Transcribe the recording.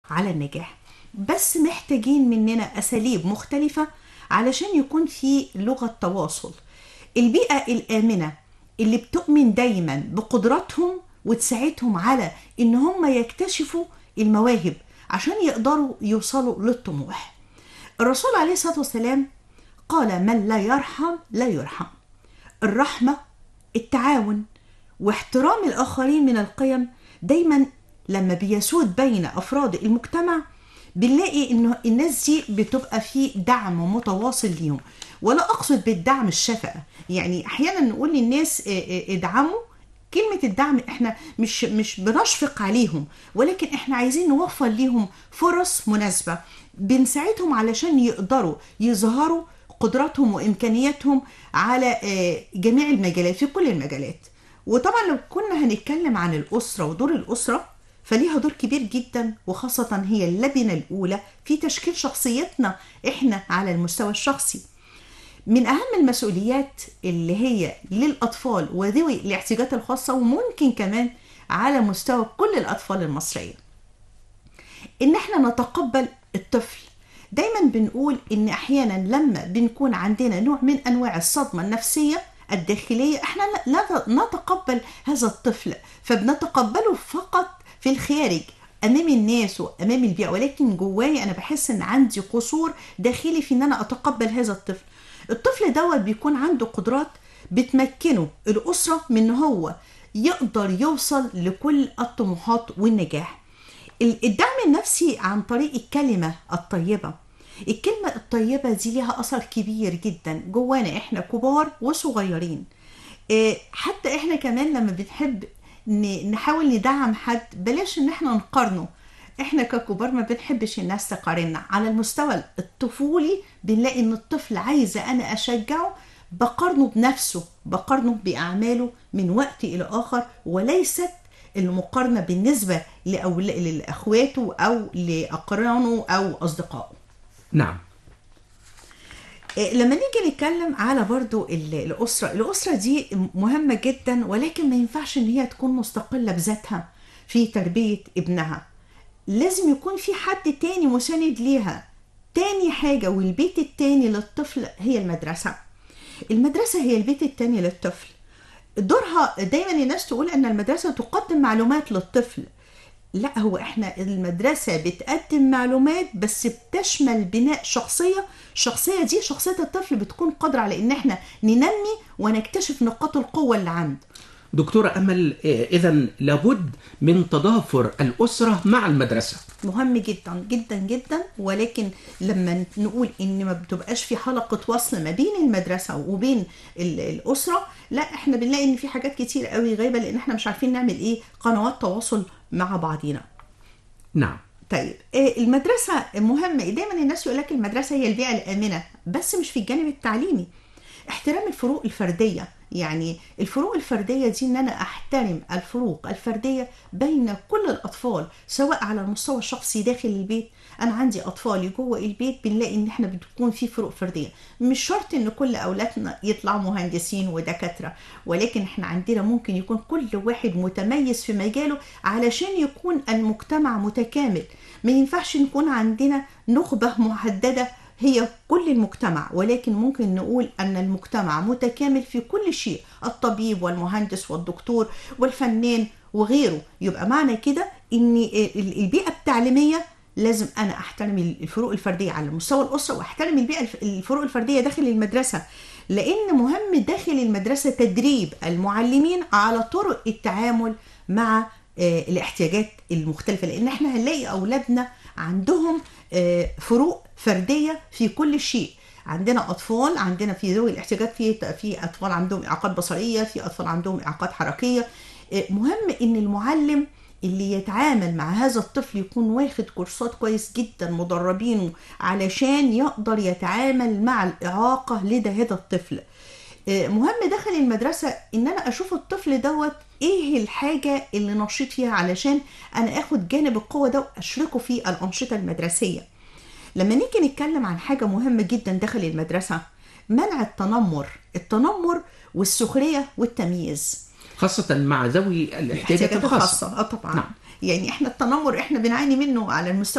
على النجاح بس محتاجين مننا أساليب مختلفة علشان يكون في لغة تواصل البيئة الآمنة اللي بتؤمن دايما بقدراتهم وتساعدهم على ان هم يكتشفوا المواهب عشان يقدروا يوصلوا للطموح الرسول عليه الصلاة والسلام قال من لا يرحم لا يرحم الرحمة التعاون واحترام الآخرين من القيم دايما لما بيسود بين أفراد المجتمع بنلاقي انه الناس دي بتبقى في دعم متواصل ليهم ولا اقصد بالدعم الشفقه يعني احيانا نقول للناس اه اه ادعموا كلمة الدعم احنا مش مش بنشفق عليهم ولكن احنا عايزين نوفر ليهم فرص مناسبة بنساعدهم علشان يقدروا يظهروا قدراتهم وامكانياتهم على اه جميع المجالات في كل المجالات وطبعا لو كنا هنتكلم عن الأسرة ودور الأسرة فليها دور كبير جدا وخاصة هي اللبنة الأولى في تشكيل شخصيتنا إحنا على المستوى الشخصي من أهم المسؤوليات اللي هي للأطفال وذوي الاحتياجات الخاصة وممكن كمان على مستوى كل الأطفال المصرية إن إحنا نتقبل الطفل دايما بنقول إن أحيانا لما بنكون عندنا نوع من أنواع الصدمة النفسية الداخلية إحنا لا نتقبل هذا الطفل فبنتقبله فقط في الخارج امام الناس وامام البيئه ولكن جوايا انا بحس ان عندي قصور داخلي في ان انا اتقبل هذا الطفل الطفل دوت بيكون عنده قدرات بتمكنه الاسره من ان هو يقدر يوصل لكل الطموحات والنجاح الدعم النفسي عن طريق الكلمه الطيبه الكلمه الطيبه دي ليها اثر كبير جدا جوانا احنا كبار وصغيرين حتى احنا كمان لما بنحب نحاول ندعم حد بلاش ان احنا نقارنه احنا ككبار ما بنحبش الناس تقارننا على المستوى الطفولي بنلاقي ان الطفل عايزه انا اشجعه بقارنه بنفسه بقارنه باعماله من وقت الى اخر وليست المقارنه بالنسبه لاخواته او لاقرانه او اصدقائه نعم لما نيجي نتكلم على برضو الأسرة الأسرة دي مهمة جدا ولكن ما ينفعش إن هي تكون مستقلة بذاتها في تربية ابنها لازم يكون في حد تاني مساند ليها تاني حاجة والبيت التاني للطفل هي المدرسة المدرسة هي البيت التاني للطفل دورها دايما الناس تقول أن المدرسة تقدم معلومات للطفل لا هو احنا المدرسة بتقدم معلومات بس بتشمل بناء شخصية الشخصية دي شخصية الطفل بتكون قادرة على ان احنا ننمي ونكتشف نقاط القوة اللي عنده دكتورة أمل إذا لابد من تضافر الأسرة مع المدرسة مهم جدا جدا جدا ولكن لما نقول ان ما بتبقاش في حلقة وصل ما بين المدرسة وبين الأسرة لا احنا بنلاقي ان في حاجات كتير قوي غايبة لان احنا مش عارفين نعمل ايه قنوات تواصل مع بعضينا نعم طيب المدرسة مهمة دايما الناس يقول لك المدرسة هي البيئة الآمنة بس مش في الجانب التعليمي احترام الفروق الفردية يعني الفروق الفردية دي ان انا احترم الفروق الفردية بين كل الاطفال سواء على المستوى الشخصي داخل البيت انا عندي اطفالي جوه البيت بنلاقي ان احنا بتكون في فروق فردية مش شرط ان كل اولادنا يطلعوا مهندسين ودكاترة ولكن احنا عندنا ممكن يكون كل واحد متميز في مجاله علشان يكون المجتمع متكامل ما ينفعش نكون عندنا نخبة محددة هي كل المجتمع ولكن ممكن نقول أن المجتمع متكامل في كل شيء الطبيب والمهندس والدكتور والفنان وغيره يبقى معنى كده أن البيئة التعليمية لازم أنا أحترم الفروق الفردية على مستوى الأسرة وأحترم البيئة الفروق الفردية داخل المدرسة لأن مهم داخل المدرسة تدريب المعلمين على طرق التعامل مع الاحتياجات المختلفة لأن احنا هنلاقي أولادنا عندهم فروق فرديه في كل شيء عندنا اطفال عندنا في ذوي الاحتياجات في في اطفال عندهم اعاقات بصريه في اطفال عندهم اعاقات حركيه مهم ان المعلم اللي يتعامل مع هذا الطفل يكون واخد كورسات كويس جدا مدربينه علشان يقدر يتعامل مع الاعاقه لدى هذا الطفل مهم داخل المدرسه ان انا اشوف الطفل دوت ايه الحاجه اللي نشيط فيها علشان انا اخد جانب القوه ده واشركه في الانشطه المدرسيه لما نيجي نتكلم عن حاجة مهمة جدا داخل المدرسة منع التنمر التنمر والسخرية والتمييز خاصة مع ذوي الاحتياجات الخاصة اه طبعا نعم. يعني احنا التنمر احنا بنعاني منه على المستوى